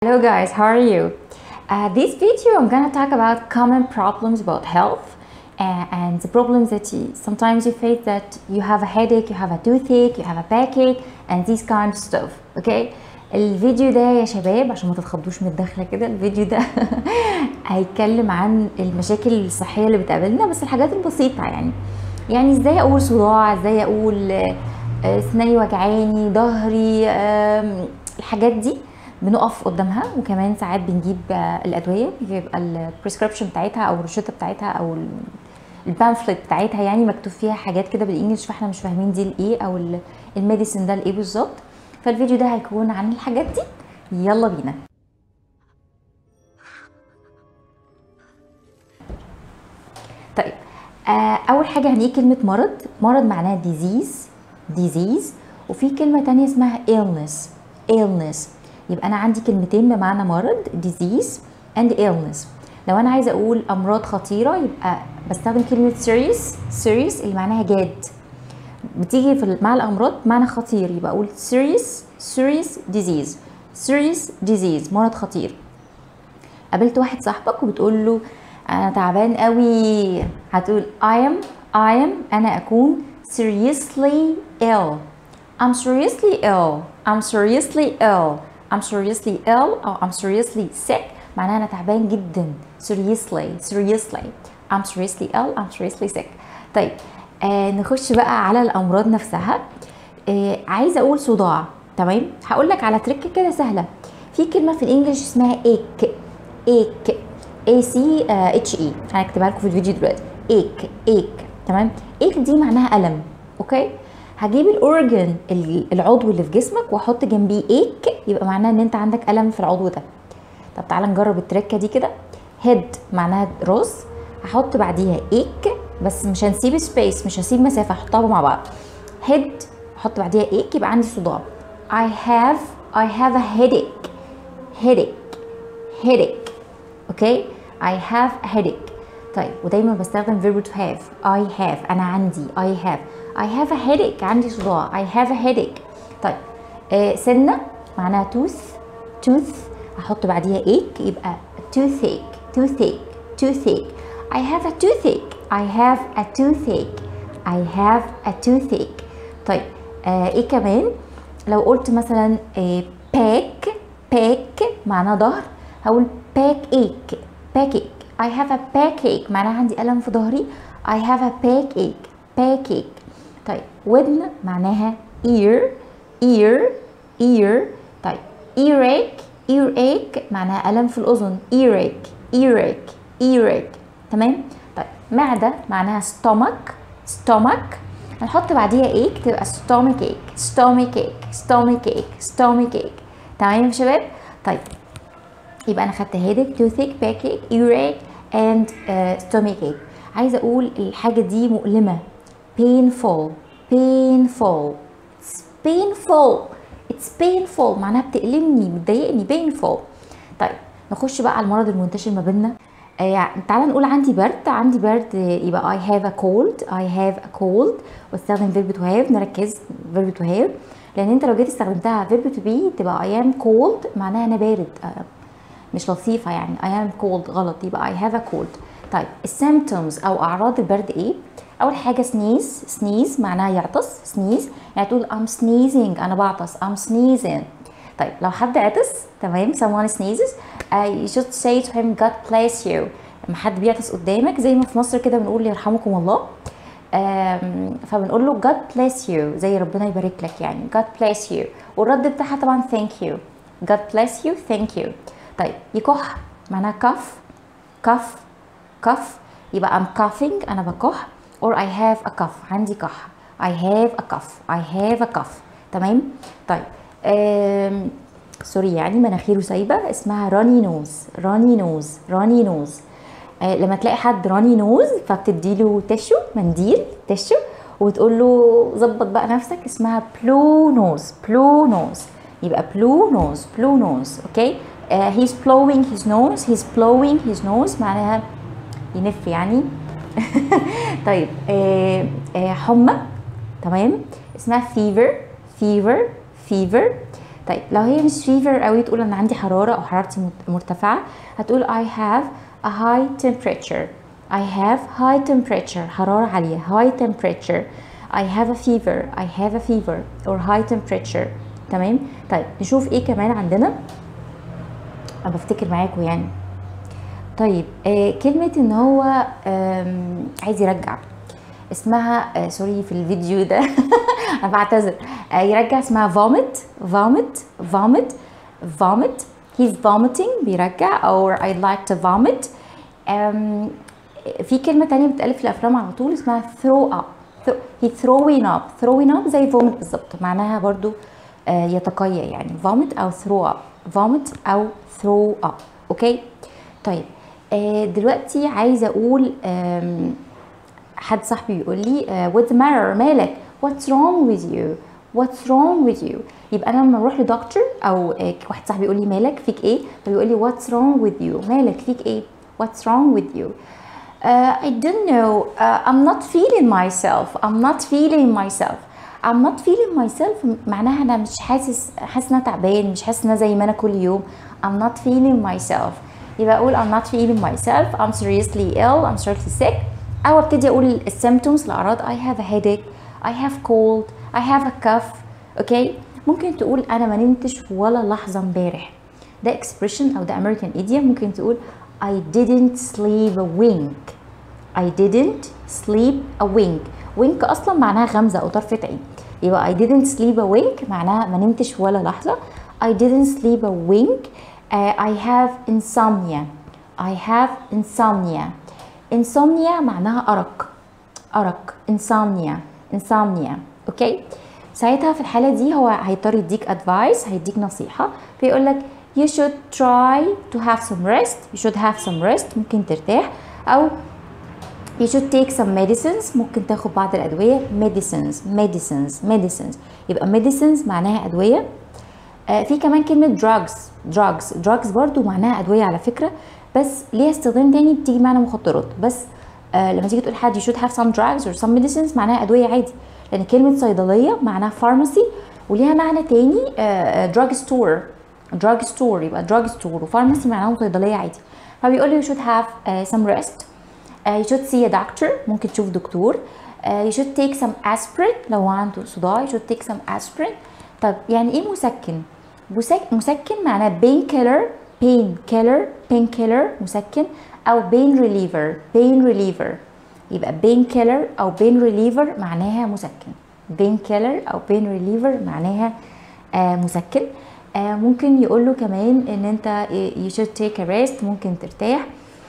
Hello guys, how are you? Uh, this video I'm gonna talk about common problems about health and, and the problems that you, sometimes you face that you have a headache, you have a toothache, you have a backache and this kind of stuff, okay? الفيديو ده يا شباب عشان ما تتخضوش من الدخله كده الفيديو ده هيتكلم عن المشاكل الصحيه اللي بتقابلنا بس الحاجات البسيطه يعني يعني ازاي اقول صداع ازاي اقول آه، اسناني وجعاني ظهري آم، الحاجات دي بنقف قدامها وكمان ساعات بنجيب آه، الادويه بيبقى البريسكريبشن بتاعتها او الروشته بتاعتها او البامفلت بتاعتها يعني مكتوب فيها حاجات كده بالانجلش فاحنا مش فاهمين دي لايه او ال- الميديسن ده لايه بالظبط فالفيديو ده هيكون عن الحاجات دي يلا بينا طيب آه اول حاجه يعني ايه كلمه مرض مرض معناها disease disease وفي كلمه تانية اسمها illness illness يبقى انا عندي كلمتين بمعنى مرض disease and illness لو انا عايزه اقول امراض خطيره يبقى بستخدم كلمه serious serious اللي معناها جاد بتيجي في مع الامراض معنى خطير يبقى اقول serious serious disease serious disease مرض خطير قابلت واحد صاحبك وبتقول له انا تعبان قوي هتقول I am I am انا اكون seriously ill I'm seriously ill I'm seriously ill I'm seriously ill او I'm seriously sick معناها انا تعبان جدا seriously seriously I'm seriously ill I'm seriously sick طيب آه نخش بقى على الامراض نفسها آه عايزه اقول صداع تمام هقول لك على تريك كده سهله في كلمه في الانجليش اسمها ايك ايك اي سي اتش اي هكتبها لكم في الفيديو دلوقتي ايك ايك تمام ايك دي معناها الم اوكي هجيب الاورجن العضو اللي في جسمك واحط جنبيه ايك يبقى معناها ان انت عندك الم في العضو ده طب تعالى نجرب التركه دي كده هيد معناها راس هحط بعديها ايك بس مش هنسيب سبيس مش هسيب مسافه هحطها مع بعض هيد احط بعديها ايك يبقى عندي صداع I have I have a headache headache headache اوكي I have a headache طيب ودايما بستخدم verb to have I have انا عندي I have I have a headache عندي صداع I have a headache طيب آه سنة معناها tooth tooth احط بعديها ache يبقى toothache toothache toothache I have a toothache I have a toothache I have a toothache طيب آه ايه كمان لو قلت مثلا آه back back معناه ظهر هقول back ache back ache I have a backache معناها عندي ألم في ظهري I have a backache backache طيب ودن معناها ear ear ear طيب earache earache معناها ألم في الأذن earache earache earache تمام طيب معدة معناها stomach stomach هنحط بعديها ache تبقى stomach ache stomach ache stomach ache stomach ache تمام يا شباب طيب يبقى انا خدت headache toothache backache earache and uh, stomachache عايزه اقول الحاجه دي مؤلمه painful painful it's painful it's painful معناها بتألمني بتضايقني painful طيب نخش بقى على المرض المنتشر ما بيننا آه يعني تعالى نقول عندي برد عندي برد آه، يبقى I have a cold I have a cold واستخدم verb to have نركز verb to have لان انت لو جيت استخدمتها verb to be تبقى I am cold معناها انا بارد آه، مش لطيفة يعني I am cold غلط يبقى I have a cold طيب السيمتومز أو أعراض البرد إيه؟ أول حاجة sneeze sneeze معناها يعطس sneeze يعني تقول I'm sneezing أنا بعطس I'm sneezing طيب لو حد عطس تمام someone sneezes uh, you should say to him God bless you لما حد بيعطس قدامك زي ما في مصر كده بنقول يرحمكم الله آم، فبنقول له God bless you زي ربنا يبارك لك يعني God bless you والرد بتاعها طبعا thank you God bless you thank you طيب يكح معناها كف كف كف يبقى I'm coughing أنا بكح or I have a cough عندي كح I have a cough I have a cough تمام طيب آم، سوري يعني مناخيره سايبة اسمها راني نوز راني نوز راني نوز آه لما تلاقي حد راني نوز فبتديله تشو منديل تشو وتقول له ظبط بقى نفسك اسمها بلو نوز بلو نوز يبقى بلو نوز بلو نوز اوكي آه he's blowing his nose he's blowing his nose معناها ينف يعني طيب آه آه حمى تمام اسمها fever fever fever طيب لو هي مش فيفر قوي تقول انا عندي حراره او حرارتي مت- مرتفعه هتقول I have a high temperature I have high temperature حراره عاليه high temperature I have a fever I have a fever or high temperature تمام طيب نشوف ايه كمان عندنا انا بفتكر معاكم يعني طيب آه كلمة ان هو آم، عايز يرجع اسمها آه سوري في الفيديو ده انا بعتذر آه يرجع اسمها vomit vomit vomit vomit he's vomiting بيرجع or I'd like to vomit آم، في كلمة تانية بتتقال في الأفلام على طول اسمها throw up Throw- he throwing up throwing up زي vomit بالظبط معناها برضو آه، يتقيأ يعني vomit أو throw up vomit أو throw up أوكي طيب آه، دلوقتي عايزة أقول آم، حد صاحبي بيقول لي آه، what's the matter مالك what's wrong with you what's wrong with you يبقى انا لما اروح لدكتور او آه، واحد صاحبي يقول لي مالك فيك ايه فبيقول لي what's wrong with you مالك فيك ايه what's wrong with you uh, I don't know uh, I'm not feeling myself I'm not feeling myself I'm not feeling myself معناها انا مش حاسس حاسس ان انا تعبان مش حاسس ان انا زي ما انا كل يوم I'm not feeling myself يبقى اقول I'm not feeling myself I'm seriously ill I'm seriously sick او ابتدي اقول السيمتومز الاعراض I have a headache I have cold I have a cough اوكي ممكن تقول انا ما نمتش ولا لحظه امبارح ده expression او ده American idiom ممكن تقول I didn't sleep a wink I didn't sleep a wink wink اصلا معناها غمزه او طرفه عين يبقى I didn't sleep a wink معناها ما نمتش ولا لحظه I didn't sleep a wink uh, I have insomnia I have insomnia insomnia معناها أرق أرق insomnia insomnia أوكي ساعتها في الحالة دي هو هيضطر يديك advice هيديك نصيحة فيقول لك you should try to have some rest you should have some rest ممكن ترتاح أو you should take some medicines ممكن تاخد بعض الأدوية medicines medicines medicines يبقى medicines معناها أدوية آه، في كمان كلمة drugs drugs drugs برضو معناها أدوية على فكرة بس ليها استخدام تاني بتيجي معنى مخدرات بس آه لما تيجي تقول حد you should have some drugs or some medicines معناها أدوية عادي لأن كلمة صيدلية معناها pharmacy وليها معنى تاني آه drug store drug store يبقى drug store وفارماسي معناهم صيدلية عادي فبيقول لي you should have uh, some rest uh, you should see a doctor ممكن تشوف دكتور uh, you should take some aspirin لو هو عنده صداع you should take some aspirin طب يعني ايه مسكن مسك- مسكن معناه pain killer pain killer pain killer مسكن او pain reliever pain reliever يبقى pain killer او pain reliever معناها مسكن pain killer او pain reliever معناها آه مسكن آه ممكن يقول له كمان ان انت you should take a rest ممكن ترتاح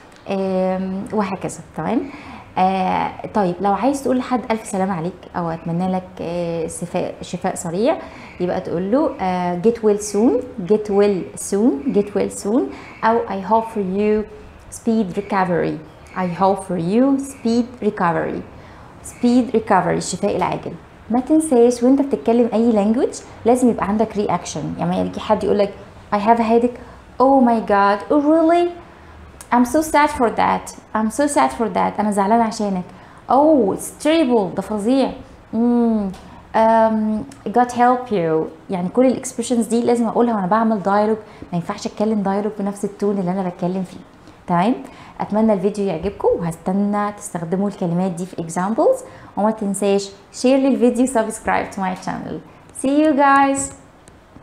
آم، وهكذا تمام آه طيب لو عايز تقول لحد الف سلامه عليك او اتمنى لك آه شفاء شفاء سريع يبقى تقول له آه get well soon get well soon get well soon او I hope for you speed recovery I hope for you speed recovery speed recovery الشفاء العاجل ما تنساش وانت بتتكلم اي language لازم يبقى عندك reaction يعني يجي حد يقول لك I have a headache oh my god oh really I'm so sad for that I'm so sad for that أنا زعلانة عشانك Oh it's terrible ده فظيع mm. um, God help you يعني كل الاكسبريشنز دي لازم اقولها وانا بعمل دايلوج ما ينفعش اتكلم دايلوج بنفس التون اللي انا بتكلم فيه تمام اتمنى الفيديو يعجبكم وهستنى تستخدموا الكلمات دي في examples وما تنساش شير للفيديو سبسكرايب to my channel see you guys